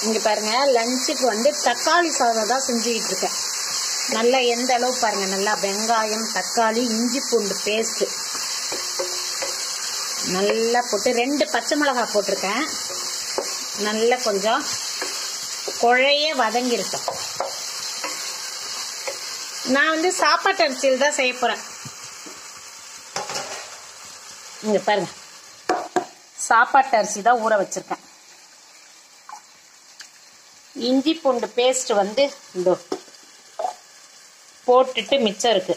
இங்க பாருங்க லஞ்சுக்கு வந்து தக்காளி சாதம் தான் செஞ்சுக்கிட்டு இருக்கேன் நல்லா எந்த அளவு பாருங்க நல்லா வெங்காயம் தக்காளி இஞ்சி பூண்டு பேஸ்ட் நல்லா போட்டு ரெண்டு பச்சை மிளகாய் போட்டிருக்கேன் நல்லா கொஞ்சம் குழைய வதங்கிருக்கேன் நான் வந்து சாப்பாட்டு அரிசியில் தான் செய்ய போறேன் இங்க பாருங்க சாப்பாட்டு அரிசி தான் ஊற வச்சிருக்கேன் இஞ்சி பூண்டு பேஸ்ட் வந்து இந்த போட்டுட்டு மிச்சம் இருக்கு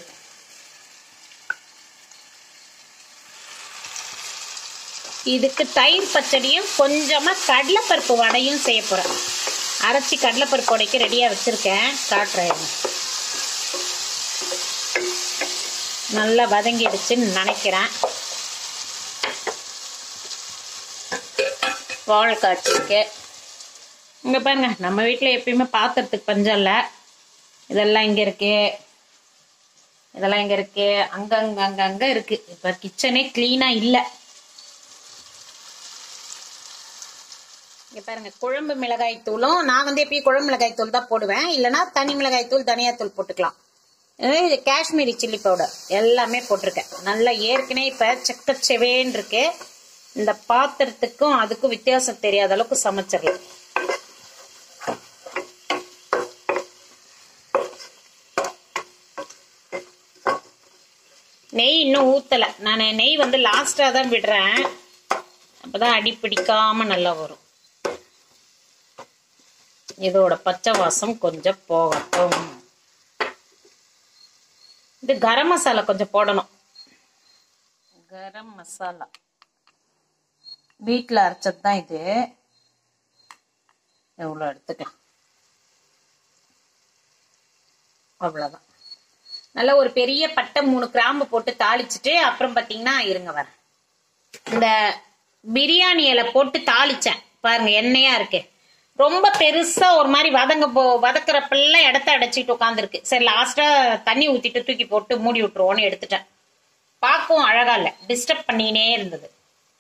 இதுக்கு தயிர் பச்சடியும் கொஞ்சமா கடலைப்பருப்பு வடையும் செய்ய போறேன் அரைச்சி கடலைப்பருப்பு வடைக்கு ரெடியா வச்சிருக்கேன் காட்டுறேன் இருங்க. நல்லா வதங்கிடுச்சுன்னு நினைக்கிறேன் வாழை காய்ச்சிருக்கு இங்க பாருங்க நம்ம வீட்டில் எப்பயுமே பாத்திரத்துக்கு பஞ்சம் இல்லை இதெல்லாம் இங்க இருக்கு இதெல்லாம் இங்க இருக்கு அங்கங்க அங்கங்க இருக்கு இப்ப கிச்சனே கிளீனா இல்ல இங்க பாருங்க குழம்பு மிளகாய் தூளும் நான் வந்து எப்பயும் குழம்பு மிளகாய் தூள் தான் போடுவேன் இல்லைன்னா தனி மிளகாய் தூள் தனியா தூள் போட்டுக்கலாம் இது காஷ்மீரி சில்லி பவுடர் எல்லாமே போட்டிருக்கேன் நல்லா ஏற்கனவே இப்ப செக்கச்செவேன்னு இருக்கு இந்த பாத்திரத்துக்கும் அதுக்கும் வித்தியாசம் தெரியாத அளவுக்கு சமைச்சிடலாம் நெய் இன்னும் ஊத்தல நான் நெய் வந்து லாஸ்டா தான் விடுறேன் அப்பதான் அடி பிடிக்காம நல்லா வரும் இதோட பச்சை வாசம் கொஞ்சம் போகட்டும் இது கரம் மசாலா கொஞ்சம் போடணும் கரம் மசாலா வீட்டில் அரைச்சது தான் இது எவ்வளோ எடுத்துக்கலாம் அவ்வளோதான் நல்லா ஒரு பெரிய பட்டை மூணு கிராம்பு போட்டு தாளிச்சிட்டு அப்புறம் பார்த்தீங்கன்னா இருங்க வரேன் இந்த பிரியாணி இலை போட்டு தாளிச்சேன் பாருங்க எண்ணெயா இருக்கு ரொம்ப பெருசா ஒரு மாதிரி வதங்க போ வதக்குறப்பெல்லாம் இடத்த அடைச்சிட்டு உட்காந்துருக்கு சரி லாஸ்டா தண்ணி ஊத்திட்டு தூக்கி போட்டு மூடி விட்டுருவோன்னு எடுத்துட்டேன் பார்க்கவும் அழகா இல்ல டிஸ்டர்ப் பண்ணினே இருந்தது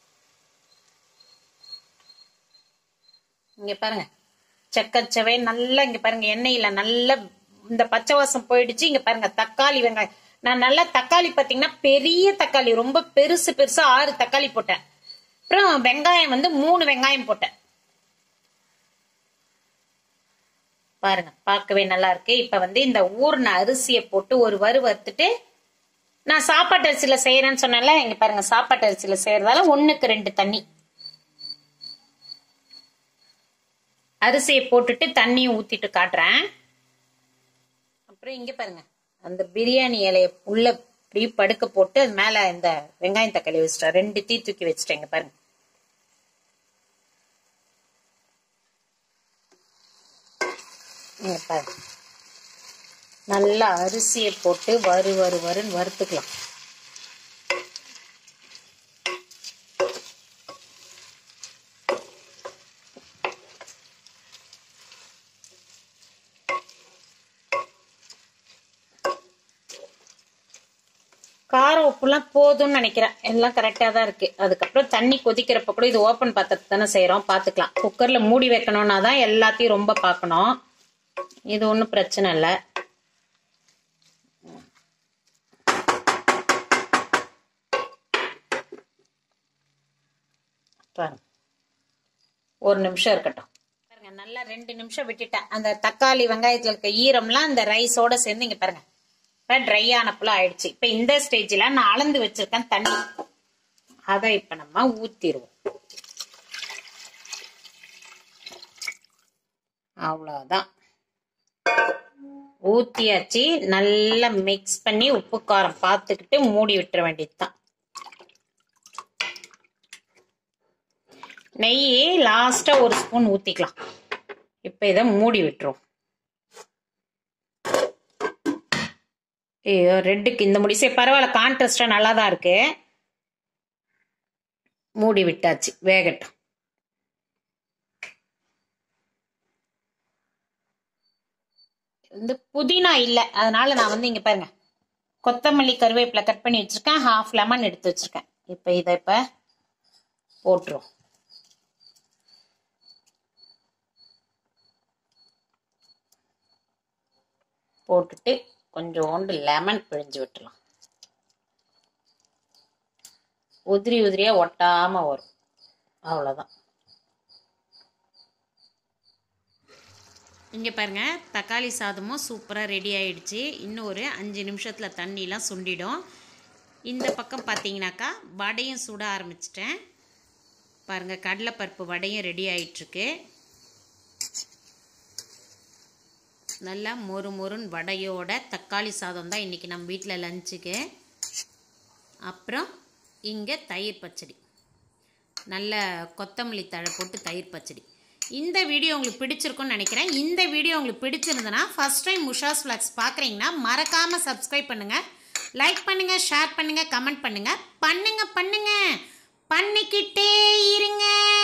இங்க பாருங்க செக்கச்சவே நல்லா இங்க பாருங்க எண்ணெயில நல்லா இந்த பச்சை வாசம் போயிடுச்சு இங்க பாருங்க தக்காளி வெங்காயம் நான் நல்லா தக்காளி பாத்தீங்கன்னா பெரிய தக்காளி ரொம்ப பெருசு பெருசா ஆறு தக்காளி போட்டேன் அப்புறம் வெங்காயம் வந்து மூணு வெங்காயம் போட்டேன் பாருங்க பார்க்கவே நல்லா இருக்கு இப்ப வந்து இந்த ஊர்ன அரிசியை போட்டு ஒரு வறு வறுத்துட்டு நான் சாப்பாட்டு அரிசியில செய்யறேன்னு சொன்னேன்ல இங்க பாருங்க சாப்பாட்டு அரிசியில செய்யறதால ஒண்ணுக்கு ரெண்டு தண்ணி அரிசியை போட்டுட்டு தண்ணியும் ஊத்திட்டு காட்டுறேன் அப்புறம் இங்க பாருங்க அந்த பிரியாணி இலைய உள்ள இப்படி படுக்க போட்டு அது மேல இந்த வெங்காயம் தக்காளி வச்சுட்டேன் ரெண்டு தீ தூக்கி வச்சுட்டேன் இங்க பாருங்க இங்க பாருங்க நல்லா அரிசியை போட்டு வறு வறு வறுன்னு வறுத்துக்கலாம் காரம் உப்புலாம் போதும்னு நினைக்கிறேன் எல்லாம் கரெக்டாக தான் இருக்கு அதுக்கப்புறம் தண்ணி கொதிக்கிறப்ப கூட இது ஓப்பன் பாத்திரத்தை தானே செய்கிறோம் பார்த்துக்கலாம் குக்கரில் மூடி வைக்கணும்னா தான் எல்லாத்தையும் ரொம்ப பார்க்கணும் இது ஒன்றும் பிரச்சனை இல்லை பாருங்க ஒரு நிமிஷம் இருக்கட்டும் பாருங்க நல்லா ரெண்டு நிமிஷம் விட்டுட்டேன் அந்த தக்காளி வெங்காயத்துல இருக்க ஈரம்லாம் அந்த ரைஸோட சேர்ந்து இங்க பாருங்க இப்ப ட்ரை ஆனப்பல ஆயிடுச்சு இப்ப இந்த ஸ்டேஜ்ல நான் அளந்து வச்சிருக்கேன் தண்ணி அதை இப்ப நம்ம ஊத்திடுவோம் அவ்வளவுதான் ஊத்தியாச்சு நல்லா மிக்ஸ் பண்ணி உப்பு காரம் பார்த்துக்கிட்டு மூடி விட்டுற வேண்டியதுதான் நெய் லாஸ்டா ஒரு ஸ்பூன் ஊத்திக்கலாம் இப்ப இதை மூடி விட்டுரும் ஐயோ ரெட்டுக்கு இந்த முடி சரி பரவாயில்ல கான்ட்ராஸ்டா நல்லா தான் இருக்கு மூடி விட்டாச்சு வேகட்டும் வந்து புதினா இல்லை அதனால நான் வந்து இங்க பாருங்க கொத்தமல்லி கருவேப்பிலை கட் பண்ணி வச்சிருக்கேன் ஹாஃப் லெமன் எடுத்து வச்சிருக்கேன் இப்போ இதை இப்போ போட்டுரும் போட்டுட்டு கொஞ்சோண்டு லெமன் பிழிஞ்சு விட்டுலாம் உதிரி உதிரியா ஒட்டாம வரும் அவ்வளோதான் இங்கே பாருங்க தக்காளி சாதமும் சூப்பராக ரெடி ஆயிடுச்சு இன்னும் ஒரு அஞ்சு நிமிஷத்தில் தண்ணிலாம் சுண்டிடும் இந்த பக்கம் பார்த்தீங்கன்னாக்கா வடையும் சுட ஆரம்பிச்சிட்டேன் பாருங்கள் கடலைப்பருப்பு வடையும் ரெடி ஆயிட்டுருக்கு நல்லா மொறு மொறுன்னு வடையோட தக்காளி சாதம் தான் இன்றைக்கி நம்ம வீட்டில் லஞ்சுக்கு அப்புறம் இங்கே தயிர் பச்சடி நல்ல கொத்தமல்லி தழை போட்டு தயிர் பச்சடி இந்த வீடியோ உங்களுக்கு பிடிச்சிருக்கும்னு நினைக்கிறேன் இந்த வீடியோ உங்களுக்கு பிடிச்சிருந்ததுன்னா ஃபஸ்ட் டைம் முஷாஸ் ஃப்ளாக்ஸ் பார்க்குறீங்கன்னா மறக்காமல் சப்ஸ்கிரைப் பண்ணுங்கள் லைக் பண்ணுங்கள் ஷேர் பண்ணுங்கள் கமெண்ட் பண்ணுங்கள் பண்ணுங்க பண்ணுங்க பண்ணிக்கிட்டே இருங்க